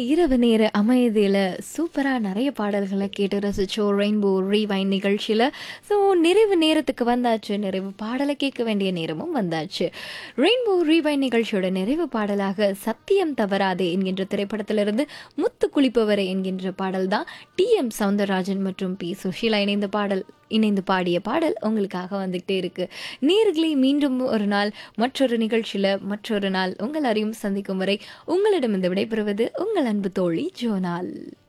இரவு நேர அமைதியில் சூப்பராக நிறைய பாடல்களை கேட்டு ரசித்தோம் ரெயின்போ ரீவைன் நிகழ்ச்சியில் ஸோ நிறைவு நேரத்துக்கு வந்தாச்சு நிறைவு பாடலை கேட்க வேண்டிய நேரமும் வந்தாச்சு ரெயின்போ ரீவைன் நிகழ்ச்சியோட நிறைவு பாடலாக சத்தியம் தவறாதே என்கின்ற திரைப்படத்திலிருந்து முத்து குளிப்பவரே என்கின்ற பாடல் தான் டி எம் சவுந்தரராஜன் மற்றும் பி சுஷீலா இணைந்த பாடல் இணைந்து பாடிய பாடல் உங்களுக்காக வந்துகிட்டே இருக்கு நேர்களை மீண்டும் ஒரு நாள் மற்றொரு நிகழ்ச்சியில் மற்றொரு நாள் உங்கள் அறியும் சந்திக்கும் வரை உங்களிடம் இந்த விடைபெறுவது உங்கள் அன்பு தோழி ஜோனால்